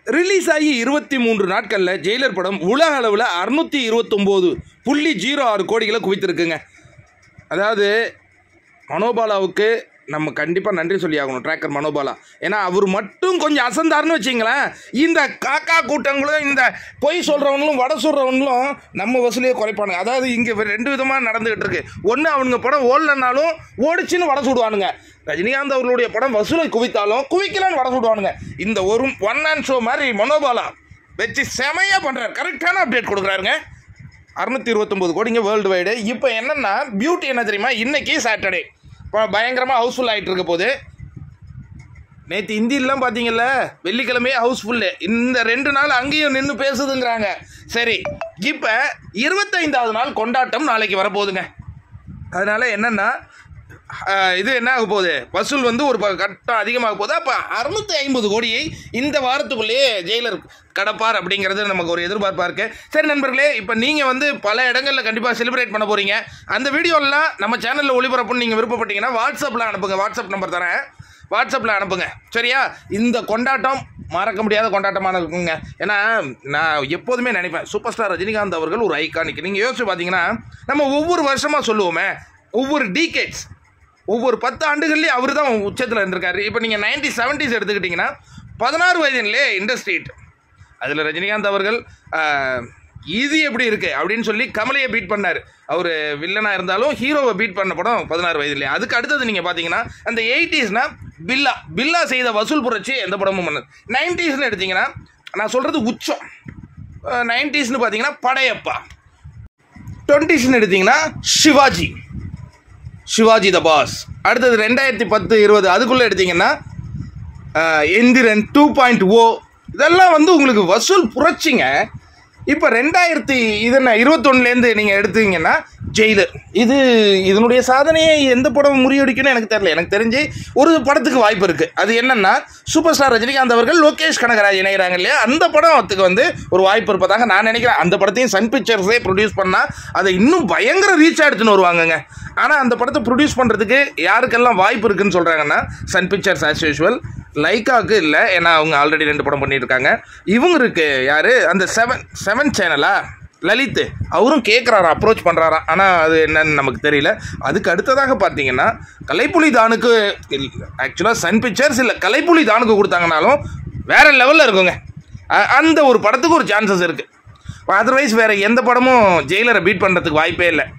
release ஆகி இருபத்தி மூன்று நாட்களில் ஜெயிலர் படம் உலக அளவில் அறுநூற்றி இருபத்தொம்போது புள்ளி ஜீரோ ஆறு கோடிகளை குவித்திருக்குங்க அதாவது மனோபாலாவுக்கு நம்ம கண்டிப்பாக நன்றி சொல்லி ஆகணும் ட்ராக்கர் மனோபாலா ஏன்னா அவர் மட்டும் கொஞ்சம் அசந்தாருன்னு வச்சிங்களேன் இந்த காக்கா கூட்டங்களும் இந்த பொய் சொல்கிறவங்களும் வடை சொல்கிறவங்களும் நம்ம வசூலியை குறைப்பானுங்க அதாவது இங்கே ரெண்டு விதமாக நடந்துகிட்டு இருக்கு ஒன்று அவனுங்க படம் ஓடலனாலும் ஓடிச்சுன்னு வடை சுடுவானுங்க ரஜினிகாந்த் அவர்களுடைய படம் வசூலை குவித்தாலும் குவிக்கலன்னு வடை சுடுவானுங்க இந்த ஒரு ஒன் மேன் ஷோ மாதிரி மனோபாலா வச்சு செமையாக பண்ணுறாரு கரெக்டான அப்டேட் கொடுக்குறாருங்க அறுநூத்தி இருபத்தொம்போது கோடிங்க வேர்ல்டு வைடு இப்போ என்னன்னா பியூட்டி என்ன தெரியுமா இன்னைக்கு சாட்டர்டே இப்போ பயங்கரமாக ஹவுஸ்ஃபுல் ஆகிட்டு இருக்க போது நேற்று இந்தியிலாம் பார்த்தீங்கல்ல வெள்ளிக்கிழமையே ஹவுஸ்ஃபுல்லு இந்த ரெண்டு நாள் அங்கேயும் நின்று பேசுதுங்கிறாங்க சரி இப்போ இருபத்தைந்தாவது நாள் கொண்டாட்டம் நாளைக்கு வரப்போகுதுங்க அதனால என்னன்னா ஆஹ், இது என்ன ஆக போகுது வசூல் வந்து ஒரு ப- கட்டம் அதிகமாக போகுது அப்போ அறுநூத்தி ஐம்பது கோடியை இந்த வாரத்துக்குள்ளேயே ஜெயிலர் கடப்பார் அப்படிங்கிறது நமக்கு ஒரு எதிர்பார்ப்பாக இருக்கு சரி நண்பர்களே இப்போ நீங்கள் வந்து பல இடங்களில் கண்டிப்பாக செலிப்ரேட் பண்ண போகிறீங்க அந்த வீடியோலாம் நம்ம சேனலில் ஒளிபரப்புன்னு நீங்கள் விருப்பப்பட்டீங்கன்னா வாட்ஸ்அப்பில் அனுப்புங்க வாட்ஸ்அப் நம்பர் தரேன் வாட்ஸ்அப்பில் அனுப்புங்க சரியா இந்த கொண்டாட்டம் மறக்க முடியாத கொண்டாட்டமான இருக்குங்க ஏன்னா நான் எப்போதுமே நினைப்பேன் சூப்பர் ஸ்டார் ரஜினிகாந்த் அவர்கள் ஒரு ஐகானிக் நீங்கள் யோசிச்சு பார்த்தீங்கன்னா நம்ம ஒவ்வொரு வருஷமாக சொல்லுவோமே ஒவ்வொரு டீகேட்ஸ் ஒவ்வொரு பத்து ஆண்டுகள்லேயும் அவர் தான் உச்சத்தில் இருந்திருக்காரு இப்போ நீங்கள் நைன்டி செவன்டிஸ் எடுத்துக்கிட்டிங்கன்னா பதினாறு வயதிலே இண்டஸ்ட்ரீட் அதில் ரஜினிகாந்த் அவர்கள் ஆஹ், இது எப்படி இருக்கு அப்படின்னு சொல்லி கமலையை பீட் பண்ணார் அவர் வில்லனாக இருந்தாலும் ஹீரோவை பீட் பண்ண படம் பதினாறு வயதுலேயே அதுக்கு அடுத்தது நீங்கள் பார்த்தீங்கன்னா அந்த எயிட்டிஸ்னா பில்லா பில்லா செய்த வசூல் புரட்சி எந்த படமும் பண்ணது நைன்டிஸ்னு எடுத்தீங்கன்னா நான் சொல்கிறது உச்சம் நைன்டிஸ்னு பார்த்தீங்கன்னா படையப்பா டுவெண்ட்டிஸ்னு எடுத்தீங்கன்னா சிவாஜி சிவாஜி த பாஸ் அடுத்தது ரெண்டாயிரத்தி பத்து இருபது அதுக்குள்ளே எடுத்தீங்கன்னா ஆஹ், எந்திரன் டூ பாயிண்ட் ஓ இதெல்லாம் வந்து உங்களுக்கு வசூல் புரட்சிங்க இப்போ ரெண்டாயிரத்தி இதென்ன இருபத்தொன்னுலேருந்து நீங்கள் எடுத்தீங்கன்னா ஜெயிலர் இது இதனுடைய சாதனையை எந்த படம் முறியடிக்குன்னு எனக்கு தெரியல எனக்கு தெரிஞ்சு ஒரு படத்துக்கு வாய்ப்பு இருக்குது அது என்னன்னா சூப்பர் ஸ்டார் ரஜினிகாந்த் அவர்கள் லோகேஷ் கனகராஜ் இணைகிறாங்க இல்லையா அந்த படத்துக்கு வந்து ஒரு வாய்ப்பு இருப்பதாக நான் நினைக்கிறேன் அந்த படத்தையும் சன் பிக்சர்ஸே ப்ரொடியூஸ் பண்ணால் அதை இன்னும் பயங்கர ரீச் எடுத்துன்னு வருவாங்கங்க ஆனால் அந்த படத்தை ப்ரொடியூஸ் பண்ணுறதுக்கு யாருக்கெல்லாம் வாய்ப்பு இருக்குன்னு சொல்கிறாங்கன்னா சன் பிக்சர்ஸ் ஆஸ் யூஷுவல் லைக்காவுக்கு இல்லை ஏன்னா அவங்க ஆல்ரெடி ரெண்டு படம் பண்ணியிருக்காங்க இவங்களுக்கு யார் அந்த செவன் செவன் சேனலா லலித் அவரும் கேட்குறாரா அப்ரோச் பண்ணுறாராம் ஆனால் அது என்னன்னு நமக்கு தெரியல அதுக்கு அடுத்ததாக பார்த்தீங்கன்னா கலைப்புலி தானுக்கு ஆக்சுவலாக சன் பிக்சர்ஸ் இல்லை கலைப்புலி தானுக்கு கொடுத்தாங்கனாலும் வேற லெவலில் இருக்குங்க அ- அந்த ஒரு படத்துக்கு ஒரு சான்சஸ் இருக்குது அதர்வைஸ் வேறு எந்த படமும் ஜெயிலரை பீட் பண்ணுறதுக்கு வாய்ப்பே இல்லை